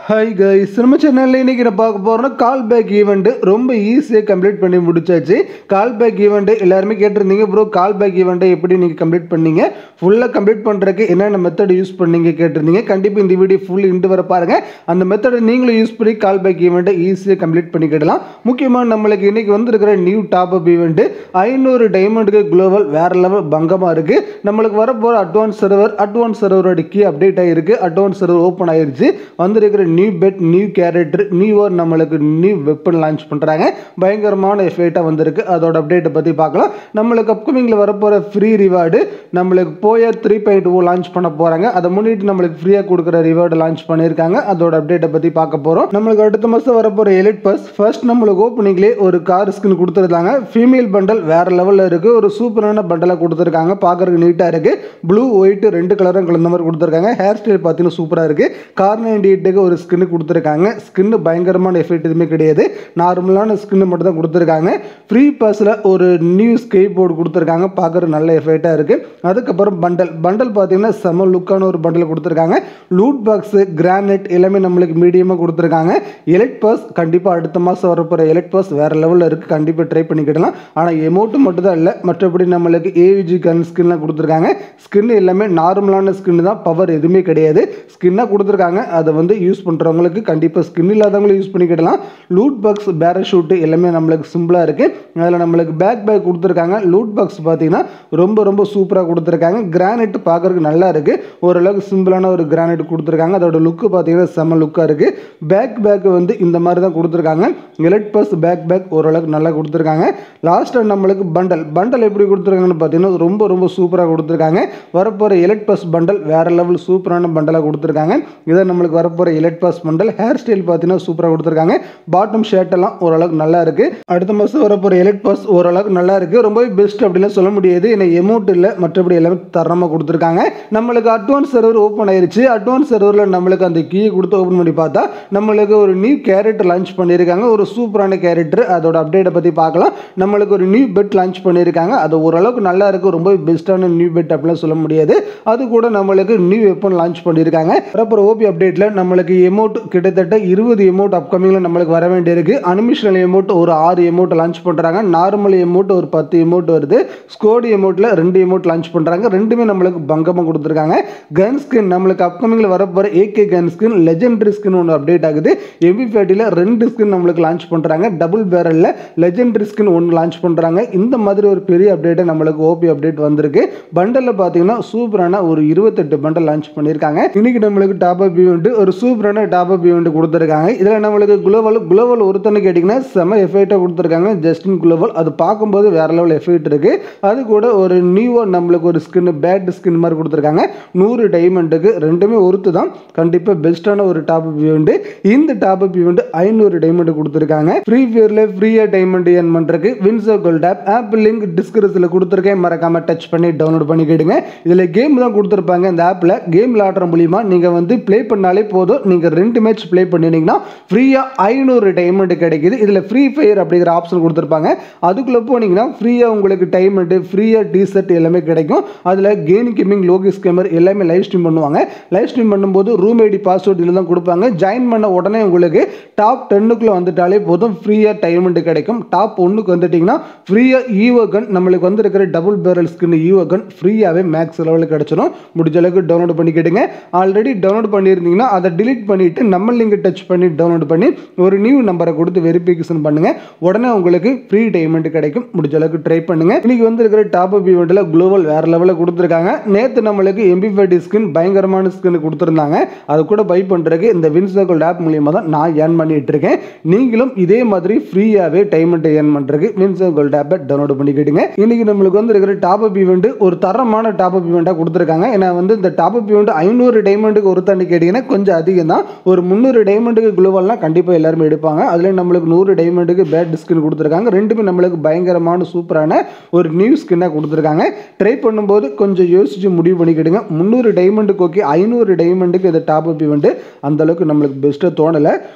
hi guys நம்ம சேனலில் இன்றைக்கி நான் பார்க்க போகிறோம்னா கால் பேக் ஈவெண்ட்டு ரொம்ப ஈஸியாக கம்ப்ளீட் பண்ணி முடிச்சாச்சு கால் பேக் ஈவெண்ட்டு எல்லாருமே கேட்டிருந்தீங்க ப்ரோ கால் பேக் ஈவெண்ட்டை எப்படி நீங்கள் கம்ப்ளீட் பண்ணீங்க ஃபுல்லாக கம்ப்ளீட் பண்ணுறதுக்கு என்னென்ன மெத்தட் யூஸ் பண்ணீங்க கேட்டிருந்தீங்க கண்டிப்பாக இந்த வீடியோ ஃபுல் இண்டு வர பாருங்கள் அந்த மெத்தடை நீங்களும் யூஸ் பண்ணி கால் பேக் ஈவெண்ட்டை ஈஸியாக கம்ப்ளீட் பண்ணிக்கிடலாம் முக்கியமாக நம்மளுக்கு இன்றைக்கி வந்திருக்கிற நியூ டாப் அப் ஈவெண்ட்டு ஐநூறு டைமண்டுக்கு குளோபல் வேறு லெவல் பங்கமாக இருக்குது நம்மளுக்கு வரப்போகிற அட்வான்ஸ் சர்வர் அட்வான்ஸ் சர்வரோட கீ அப்டேட் ஆகிருக்கு அட்வான்ஸ் சர்வர் ஓப்பன் ஆயிருச்சு வந்திருக்கிற நியூ பெட் நியூ கேரக்டர் நியூவர் நம்மளுக்கு நியூ வெப்பன் லான்ச் பண்ணுறாங்க பயங்கரமான எஃபெக்டாக வந்திருக்கு அதோட அப்டேட்டை பற்றி பார்க்கலாம் நம்மளுக்கு அப்கமிங்கில் வரப்போகிற ஃப்ரீ ரிவார்டு நம்மளுக்கு போய த்ரீ பாயிண்ட் ஓ லான்ச் பண்ண போகிறாங்க அதை முன்னிட்டு நம்மளுக்கு ஃப்ரீயாக கொடுக்குற ரிவார்டு லான்ச் பண்ணியிருக்காங்க அதோட அப்டேட்டை பற்றி பார்க்க போகிறோம் நம்மளுக்கு அடுத்த மாதம் வரப்போகிற எலிட் பஸ் ஃபர்ஸ்ட் நம்மளுக்கு ஓப்பனிங்லேயே ஒரு கார் ஸ்கின் கொடுத்துருந்தாங்க ஃபீமேல் பண்டல் வேறு லெவலில் இருக்குது ஒரு சூப்பரான பண்டலாக கொடுத்துருக்காங்க பார்க்குறதுக்கு நீட்டாக இருக்குது ப்ளூ ஒயிட் ரெண்டு கலரும் கலந்த மாதிரி கொடுத்துருக்காங்க ஹேர் ஸ்டைல் பார்த்தீங்கன்னா சூப்பராக இருக்குது கார் நைன்டி எயிட்டுக்கு ஒரு ஸ்கின்னு கொடுத்துருக்காங்க ஸ்கின்னு பயங்கரமான எஃபெக்ட் எதுவுமே கிடையாது நார்மலான ஸ்கின்னு மட்டும் தான் கொடுத்துருக்காங்க ஃப்ரீ பஸ்ஸில் ஒரு நியூ ஸ்கேட் போர்டு கொடுத்துருக்காங்க பார்க்குற நல்ல எஃபெக்டாக இருக்குது அதுக்கப்புறம் பண்டல் பண்டல் பார்த்தீங்கன்னா செம லுக்கான ஒரு பண்டல் கொடுத்துருக்காங்க லூட் பாக்ஸு கிரானைட் எல்லாமே நம்மளுக்கு மீடியமாக கொடுத்துருக்காங்க எலக்ட் பாஸ் கண்டிப்பாக அடுத்த மாதம் வரப்போகிற எலக்ட் பாஸ் வேறு லெவலில் இருக்குது கண்டிப்பாக ட்ரை பண்ணிக்கிடலாம் ஆனால் எமௌண்ட்டு மட்டும் தான் இல்லை மற்றபடி நம்மளுக்கு ஏவிஜி கன் ஸ்கின்லாம் கொடுத்துருக்காங்க ஸ்கின் எல்லாமே நார்மலான ஸ்கின் தான் பவர் எதுவுமே கிடையாது ஸ்கின்னாக கொடுத்துருக்காங்க அதை வந்து யூஸ் பண்ணுறவங்களுக்கு கண்டிப்பாக ஸ்கின் இல்லாதவங்களும் யூஸ் பண்ணிக்கிடலாம் லூட் பாக்ஸ் பேரஷூட்டு எல்லாமே நம்மளுக்கு சிம்பிளாக இருக்குது அதில் நம்மளுக்கு பேக் பேக் கொடுத்துருக்காங்க லூட் பாக்ஸ் பார்த்தீங்கன்னா ரொம்ப ரொம்ப சூப்பராக கொடுத்துருக்காங்க கிரானைட் பார்க்குறதுக்கு நல்லா இருக்குது ஓரளவுக்கு சிம்பிளான ஒரு கிரானைட் கொடுத்துருக்காங்க அதோட லுக்கு பார்த்தீங்கன்னா செம்ம லுக்காக இருக்குது பேக் பேக் வந்து இந்த மாதிரி தான் கொடுத்துருக்காங்க எலக்ட் பஸ் பேக் பேக் ஓரளவுக்கு நல்லா கொடுத்துருக்காங்க லாஸ்ட்டாக நம்மளுக்கு பண்டல் பண்டல் எப்படி கொடுத்துருக்காங்கன்னு பார்த்தீங்கன்னா ரொம்ப ரொம்ப சூப்பராக கொடுத்துருக்காங்க வரப்போகிற எலக்ட் பஸ் பண்டல் வேறு லெவல் சூப்பரான பண்டலாக கொடுத்துருக்காங்க இதை நம்மளுக்கு வரப்போகிற elite pass bundle hairstyle பார்த்தீங்கன்னா சூப்பராக கொடுத்துருக்காங்க பாட்டம் ஷர்ட் எல்லாம் ஓரளவுக்கு நல்லா இருக்குது அடுத்த மாதம் வரப்போகிற எலக்ட் பஸ் ஓரளவுக்கு நல்லா இருக்குது ரொம்பவே பெஸ்ட் அப்படிலாம் சொல்ல முடியாது ஏன்னா எமௌண்ட் இல்லை மற்றபடி எல்லாமே தரமாக கொடுத்துருக்காங்க நம்மளுக்கு அட்வான்ஸ் சர்வர் ஓப்பன் ஆயிருச்சு அட்வான்ஸ் சர்வரில் நம்மளுக்கு அந்த கீ கொடுத்து ஓப்பன் பண்ணி பார்த்தா நம்மளுக்கு ஒரு நியூ கேரக்டர் லான்ச் பண்ணியிருக்காங்க ஒரு சூப்பரான கேரக்டர் அதோட அப்டேட்டை பற்றி பார்க்கலாம் நம்மளுக்கு ஒரு நியூ பெட் லான்ச் பண்ணியிருக்காங்க அது ஓரளவுக்கு நல்லா இருக்குது ரொம்ப பெஸ்ட்டான நியூ பெட் அப்படிலாம் சொல்ல முடியாது அது கூட நம்மளுக்கு நியூ வெப்பன் லான்ச் பண்ணியிருக்காங்க அப்புறம் ஓபி அப்டேட்டில் நம்மளுக்கு எமௌண்ட் கிட்டத்தட்ட இருபது எமௌண்ட் அப்கமிங்கில் நம்மளுக்கு வர வேண்டியிருக்கு அனிமிஷனல் எமௌண்ட் ஒரு ஆறு எமௌண்ட் லான்ச் பண்ணுறாங்க நார்மல் எமௌண்ட் ஒரு பத்து எமௌண்ட் வருது ஸ்கோடி எமௌண்ட்டில் ரெண்டு எமௌண்ட் லான்ச் பண்ணுறாங்க ரெண்டுமே நம்மளுக்கு பங்கமாக கொடுத்துருக்காங்க கன் ஸ்கின் நம்மளுக்கு அப்கமிங்கில் வரப்போகிற AK gun skin legendary skin ஒன்று அப்டேட் ஆகுது எம்பி ஃபேட்டியில் ரெண்டு ஸ்கின் நம்மளுக்கு லான்ச் பண்ணுறாங்க டபுள் பேரலில் லெஜெண்டரி ஸ்கின் ஒன்று லான்ச் பண்ணுறாங்க இந்த மாதிரி ஒரு பெரிய அப்டேட்டை நம்மளுக்கு ஓபி அப்டேட் வந்திருக்கு பண்டலில் பார்த்தீங்கன்னா சூப்பரான ஒரு இருபத்தெட்டு பண்டல் லான்ச் பண்ணியிருக்காங்க இன்னைக்கு நம்மளுக்கு டாப் அப் ஈவெண்ட் ஒரு சூப்பரான டாப் அப் ஈவெண்ட் கொடுத்துருக்காங்க இதில் நம்மளுக்கு குளோவல் குளோவல் ஒருத்தனை கேட்டிங்கன்னா செம எஃபெக்டாக கொடுத்துருக்காங்க ஜஸ்டின் குளோவல் அது பார்க்கும்போது வேற லெவல் எஃபெக்ட் இருக்குது அது கூட ஒரு நியூவாக நம்மளுக்கு ஒரு ஸ்கின் பேட் ஸ்கின் மாதிரி கொடுத்துருக்காங்க நூறு டைமண்டுக்கு ரெண்டுமே ஒருத்து தான் கண்டிப்பாக பெஸ்ட்டான ஒரு டாப் அப் ஈவெண்ட் இந்த டாப் அப் ஈவெண்ட் ஐநூறு டைமண்ட் கொடுத்துருக்காங்க ஃப்ரீ ஃபயரில் ஃப்ரீயாக டைமண்ட் ஏர்ன் பண்ணுறதுக்கு Winzo gold app app link டிஸ்கிரிப்ஷனில் கொடுத்துருக்கேன் மறக்காமல் டச் பண்ணி டவுன்லோட் பண்ணிக்கிடுங்க இதில் கேம் தான் கொடுத்துருப்பாங்க இந்த ஆப்பில் கேம் விளாடுற மூலிமா நீங்கள் வந்து ப்ளே பண்ணாலே போதும் நீங்கள் ரெண்டு மேட்ச் ப்ளே பண்ணினீங்கன்னா ஃப்ரீயாக ஐநூறு டைமண்ட் கிடைக்குது இதில் ஃப்ரீ ஃபயர் அப்படிங்கிற ஆப்ஷன் கொடுத்துருப்பாங்க அதுக்குள்ளே போனீங்கன்னா ஃப்ரீயாக உங்களுக்கு டைமண்ட்டு ஃப்ரீயாக டிஷர்ட் எல்லாமே கிடைக்கும் அதில் கேம் கேமிங் லோகேஷ் கேமர் எல்லாமே லைவ் ஸ்ட்ரீம் பண்ணுவாங்க லைவ் ஸ்ட்ரீம் பண்ணும்போது ரூம் ஐடி பாஸ்வேர்ட் இதில் தான் கொடுப்பாங்க ஜாயின் பண்ண உடனே உங்களுக்கு டாப் டென்னுக்குள்ளே வந்துட்டாலே போதும் ஃப்ரீயாக டைமண்ட் கிடைக்கும் டாப் ஒன்றுக்கு வந்துட்டிங்கன்னா ஃப்ரீயாக ஈவோ கன் நம்மளுக்கு வந்து இருக்கிற double barrel skin evo gun ஃப்ரீயாகவே மேக்ஸ் லெவலில் கிடச்சிடும் முடிஞ்ச அளவுக்கு டவுன்லோட் பண்ணிக்கிடுங்க ஆல்ரெடி டவுன்லோட் பண்ணியிருந்தீங்கன்னா அதை டிலீட் பண்ணிவிட்டு நம்ம லிங்க் டச் பண்ணி டவுன்லோட் பண்ணி ஒரு நியூ நம்பரை கொடுத்து வெரிஃபிகேஷன் பண்ணுங்கள் உடனே உங்களுக்கு ஃப்ரீ டைமண்ட் கிடைக்கும் முடிஞ்ச அளவுக்கு ட்ரை பண்ணுங்கள் இன்னைக்கு வந்து இருக்கிற டாப் அப் ஈவெண்ட்டில் குளோபல் வேறு லெவலில் கொடுத்துருக்காங்க நேற்று நம்மளுக்கு எம்பி ஃபைட்டி ஸ்கின் பயங்கரமான ஸ்கின் கொடுத்துருந்தாங்க அது கூட பை பண்ணுறதுக்கு இந்த வின்சர்கோல்ட் ஆப் மூலியமாக தான் நான் ஏர்ன் பண்ணிட்டு இருக்கேன் நீங்களும் இதே மாதிரி ஃப்ரீயாகவே டைமண்ட் ஏர்ன் பண்ணுறதுக்கு வின்சர்கோல்ட் ஆப்பை டவுன்லோட் பண்ணிக்கிடுங்க இன்னைக்கு நம்மளுக்கு வந்து இருக்கிற டாப் அப் ஈவெண்ட் ஒரு தரமான டாப் அப் ஈவெண்ட்டாக கொடுத்துருக்காங்க ஏன்னா வந்து இந்த டாப் அப் ஈவெண்ட் ஐநூறு டைமண்டுக்கு ஒரு தண்ணி கேட்டிங்கன்னா கொஞ்சம் அதிகம் தான் ஒரு முந்நூறு டைமண்டுக்கு குளோவல்லாம் கண்டிப்பாக எல்லாருமே எடுப்பாங்க அதில் நம்மளுக்கு நூறு டைமண்டுக்கு பேட் ஸ்கின் கொடுத்துருக்காங்க ரெண்டுமே நம்மளுக்கு பயங்கரமான சூப்பரான ஒரு நியூ ஸ்கின்னாக கொடுத்துருக்காங்க ட்ரை பண்ணும்போது கொஞ்சம் யோசிச்சு முடிவு பண்ணிக்கிடுங்க முந்நூறு டைமண்டுக்கு ஓகே ஐநூறு டைமண்டுக்கு இது டாப் அப் ஈவெண்ட் அந்த அளவுக்கு நம்மளுக்கு பெஸ்ட்டாக தோணலை முடிஞ்ச அளவுக்கு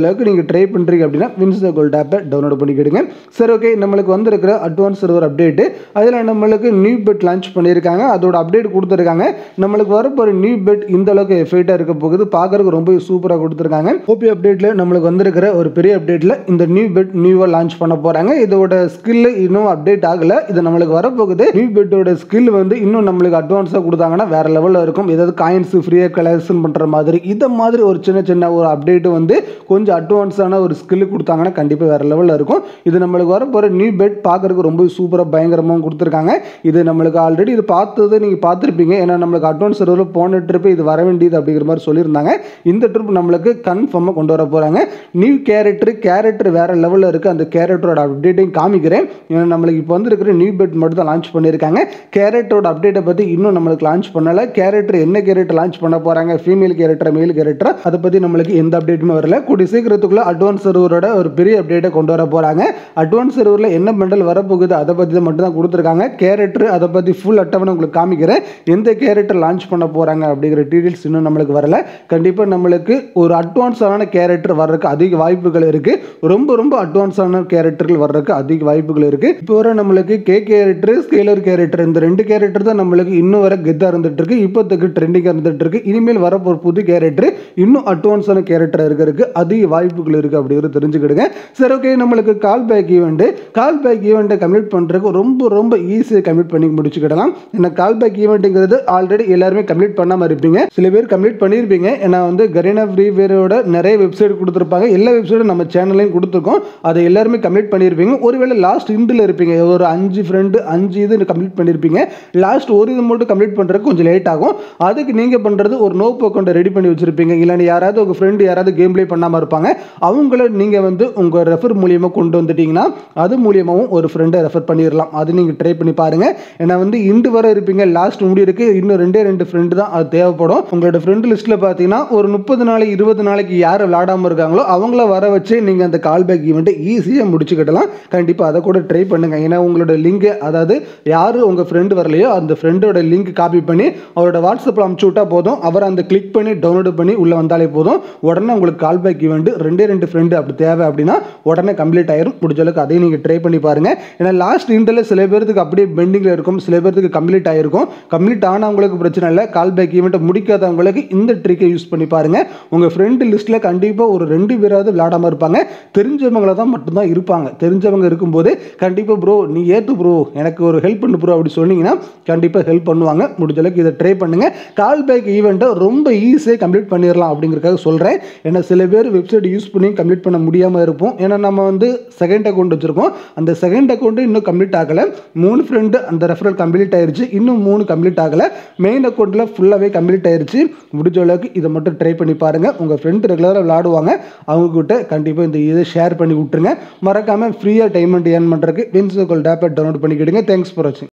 அளவுக்கு நீங்கள் ட்ரை பண்ணுறீங்க அப்படின்னா வின்சோ கோல்ட் ஆப்பை டவுன்லோட் பண்ணிக்கிடுங்க சரி ஓகே நம்மளுக்கு வந்திருக்கிற அட்வான்ஸ் சர்வர் அப்டேட்டு அதில் நம்மளுக்கு நியூ பெட் லான்ச் பண்ணியிருக்காங்க அதோட அப்டேட் கொடுத்துருக்காங்க நம்மளுக்கு வரப்போகிற நியூ பெட் இந்த அளவுக்கு எஃபெக்டாக இருக்க போகுது பார்க்கறதுக்கு ரொம்ப சூப்பராக கொடுத்துருக்காங்க ஓபி அப்டேட்டில் நம்மளுக்கு வந்திருக்கிற ஒரு பெரிய அப்டேட்டில் இந்த நியூ பெட் நியூவாக லான்ச் பண்ண போகிறாங்க இதோட ஸ்கில் இன்னும் அப்டேட் ஆகலை இது நம்மளுக்கு வரப்போகுது நியூ பெட்டோட ஸ்கில் வந்து இன்னும் நம்மளுக்கு அட்வான்ஸாக கொடுத்தாங்கன்னா வேற லெவலில் இருக்கும் ஏதாவது காயின்ஸ் ஃப்ரீயாக கலெக்ஷன் பண்ணுற மாதிரி இந்த மாதிரி ஒரு சின்ன சின்ன ஒரு அப்டேட்டு வந்து கொஞ்சம் அட்வான்ஸான ஒரு ஸ்கில் கொடுத்தாங்கன்னா கண்டிப்பாக வேற லெவலில் இருக்கும் இது நம்மளுக்கு வரப்போகிற நியூ பெட் பார்க்கறதுக்கு ரொம்ப சூப்பராக பயங்கரமாகவும் கொடுத்துருக்காங்க இது நம்மளுக்கு ஆல்ரெடி இது பார்த்தது நீங்கள் பார்த்துருப்பீங்க ஏன்னா நம்மளுக்கு அட்வான்ஸ் சர்வரில் போன ட்ரிப் இது வர வேண்டியது அப்படிங்கிற மாதிரி சொல்லியிருந்தாங்க இந்த ட்ரிப் நம்மளுக்கு கன்ஃபார்மாக கொண்டு வர போகிறாங்க நியூ கேரக்டர் கேரக்டர் வேற லெவலில் இருக்குது அந்த கேரக்டரோட அப்டேட்டையும் காமிக்கிறேன் ஏன்னா நம்மளுக்கு இப்போ வந்துருக்கிற நியூ பெட் மட்டும் தான் லான்ச் பண்ணியிருக்காங்க கேரக்டரோட அப்டேட்டை பற்றி இன்னும் நம்மளுக்கு லான்ச் பண்ணலை கேரக்டர் என்ன கேரக்டர் லான்ச் பண்ண போகிறாங்க ஃபீமேல் கேரக்டர் மேல் கேரக்டர் அதை பற்றி நம்மளுக்கு எந்த அப்டேட்டுமே வரல கூடி சீக்கிரத்துக்குள்ள அட்வான்ஸ் சர்வரோட ஒரு பெரிய அப்டேட்டை கொண்டு வர போகிறாங்க அட்வான்ஸ் சர்வரில் என்ன பண்டல் வரப்போகுது அதை பற்றி மட்டும் தான் கொடுத்துருக்காங்க கேரக்டர் அதை பற்றி ஃபுல் அட்டவணை உங்களுக்கு காமிக்கிறேன் எந்த கேரக்டர் லான்ச் பண்ண போகிறாங்க அப்படிங்கிற டீட்டெயில்ஸ் இன்னும் நம்மளுக்கு வரல கண்டிப்பாக நம்மளுக்கு ஒரு அட்வான்ஸான கேரக்டர் வர்றதுக்கு அதிக வாய்ப்புகள் இருக்குது ரொம்ப ரொம்ப அட்வான்ஸான கேரக்டர்கள் வர்றதுக்கு அதிக வாய்ப்புகள் இருக்குது இப்போ வர நம்மளுக்கு கே கேரக்டர் ஸ்கேலர் கேரக்டர் இந்த ரெண்டு கேரக்டர் தான் நம்மளுக்கு இன்னும் வர கெத்தாக இருந்துட்டு இருக்கு இப்போதைக்கு ட்ரெண்டிங்காக இருந்துட்டு இருக்கு இனிமேல் வர ஒரு புது கேரக்டர் இன்னும் அட்வான்ஸான கேரக்டர் இருக்கிறதுக்கு அதிக வாய்ப்புகள் இருக்குது அப்படிங்கிறது தெரிஞ்சுக்கிடுங்க சரி ஓகே நம்மளுக்கு call back event call back ஈவெண்ட்டை கம்ப்ளீட் பண்ணுறதுக்கு ரொம்ப ரொம்ப ஈஸியாக கம்ப்ளீட் பண்ணி முடிச்சுக்கிடலாம் ஏன்னா கால் பேக் ஈவெண்ட்டுங்கிறது ஆல்ரெடி எல்லாருமே கம்ப்ளீட் பண்ணாமல் இருப்பீங்க சில பேர் கம்ப்ளீட் பண்ணியிருப்பீங்க ஏன்னா வந்து கரீனா ஃப்ரீ ஃபயரோட நிறைய வெப்சைட் கொடுத்துருப்பாங்க எல்லா வெப்சைட்டும் நம்ம சேனல்லையும் கொடுத்துருக்கோம் அதை எல்லாருமே கம்ப்ளீட் பண்ணியிருப்பீங்க ஒருவேளை லாஸ்ட் இண்டில் இருப்பீங்க ஒரு அஞ்சு ஃப்ரெண்டு அஞ்சு இது கம்ப்ளீட் பண்ணியிருப்பீங்க லாஸ்ட் ஒரு இது மட்டும் கம்ப்ளீட் பண்ணுறதுக்கு கொஞ்சம் லேட் ஆகும் அதுக்கு நீங்கள் பண்ணுறது ஒரு நோப் அக்கௌண்ட்டை ரெடி பண்ணி வச்சுருப்பீங்க இல்லைன்னா யாராவது உங்கள் ஃப்ரெண்டு யாராவது கேம் ப்ளே பண்ணாமல் இருப்பாங்க அவங்கள நீங்கள் வந்து உங்கள் ரெஃபர் மூலியமாக கொண்டு வந்துட்டீங்கன்னா அது மூலியமாகவும் ஒரு ஃப்ரெண்டை ரெஃபர் பண்ணிடலாம் அது நீங்கள் ட்ரை பண்ணி பாருங்கள் ஏன்னா வந்து இண்டு வர இருப்பீங்க லாஸ்ட் முடி இருக்கு இன்னும் ரெண்டே ரெண்டு ஃப்ரெண்டு தான் அது தேவைப்படும் உங்களோட ஃப்ரெண்டு லிஸ்ட்டில் பார்த்தீங்கன்னா ஒரு முப்பது நாளைக்கு இருபது நாளைக்கு யார் விளாடாமல் இருக்காங்களோ அவங்கள வர வச்சு நீங்கள் அந்த கால் பேக் ஈவெண்ட்டை ஈஸியாக முடிச்சுக்கிடலாம் கண்டிப்பாக அதை கூட ட்ரை பண்ணுங்கள் ஏன்னா உங்களோட லிங்க் அதாவது யார் உங்கள் ஃப்ரெண்டு வரலையோ அந்த ஃப்ரெண்டோட லிங்க் காப்பி பண்ணி அவரோட வாட்ஸ்அப்பில் அமுச்சு விட்டா போதும் அவர் அந்த கிளிக் பண்ணி டவுன்லோட் பண்ணி உள்ளே வந்தாலே போதும் உடனே உங்களுக்கு கால் பேக் ஈவெண்ட் ரெண்டே ரெண்டு ஃப்ரெண்டு அப்படி தேவை அப்படின்னா உடனே கம்ப்ளீட் ஆயிரும் முடிஞ்ச அளவுக்கு அதையும் நீங்கள் ட்ரை பண்ணி பாருங்கள் ஏன்னா லாஸ்ட் இன்டர்ல சில பேருக்கு அப்படியே பெண்டிங்கில் இருக்கும் சில பேருக்கு கம்ப்ளீட் ஆயிருக்கும் கம்ப்ளீட் ஆனவங்களுக்கு பிரச்சனை இல்லை கால் பேக் ஈவெண்ட்டை முடிக்காதவங்களுக்கு இந்த ட்ரிக்கை யூஸ் பண்ணி பாருங்கள் உங்கள் ஃப்ரெண்டு லிஸ்ட்டில் கண்டிப்பாக ஒரு ரெண்டு பேராவது விளையாடாமல் இருப்பாங்க தெரிஞ்சவங்கள தான் மட்டும்தான் இருப்பாங்க தெரிஞ்சவங்க இருக்கும்போது கண்டிப்பாக ப்ரோ நீ ஏற்று ப்ரோ எனக்கு ஒரு ஹெல்ப் பண்ணு ப்ரோ அப்படி சொன்னீங்கன்னா கண்டிப்பாக ஹெல்ப் பண்ணுவாங்க முடிஞ்ச அளவுக்கு இதை ட்ரை பண்ணுங்கள் கால் பேக் ஈவெண்ட்டை ரொம்ப ஈஸியாக கம்ப்ளீட் பண்ணிடலாம் அப்படிங்கிறதுக்காக சொல்கிறேன் ஏன்னா சில பேர் வெப்சைட் யூஸ் பண்ணி கம்ப்ளீட் பண்ண முடியாமல் இருப்போம் ஏன்னா நம்ம வந்து செகண்ட் அக்கௌண்ட் வச்சுருக்கோம் அந்த செகண்ட் அக்கௌண்ட்டு இன்னும் கம்ப்ளீட் ஆகலை மூணு ஃப்ரெண்டு அந்த ரெஃபரல் கம்ப்ளீட் ஆயிருச்சு இன்னும் மூணு கம்ப்ளீட் ஆகலை மெயின் அக்கௌண்ட்டில் ஃபுல்லாகவே கம்ப்ளீட் ஆயிருச்சு முடிஞ்ச அளவுக்கு இதை மட்டும் ட்ரை பண்ணி பாருங்கள் உங்கள் ஃப்ரெண்ட் ரெகுலராக விளாடுவாங்க அவங்கக்கிட்ட கண்டிப்பாக இந்த இதை ஷேர் பண்ணி விட்டுருங்க மறக்காமல் ஃப்ரீயாக டைமண்ட் ஏர்ன் பண்ணுறதுக்கு வின்ஸ் கோல் டேப்பை டவுன்லோட் பண்ணிக்கிடுங்க தேங்க்ஸ் ஃபார் வாட்சிங்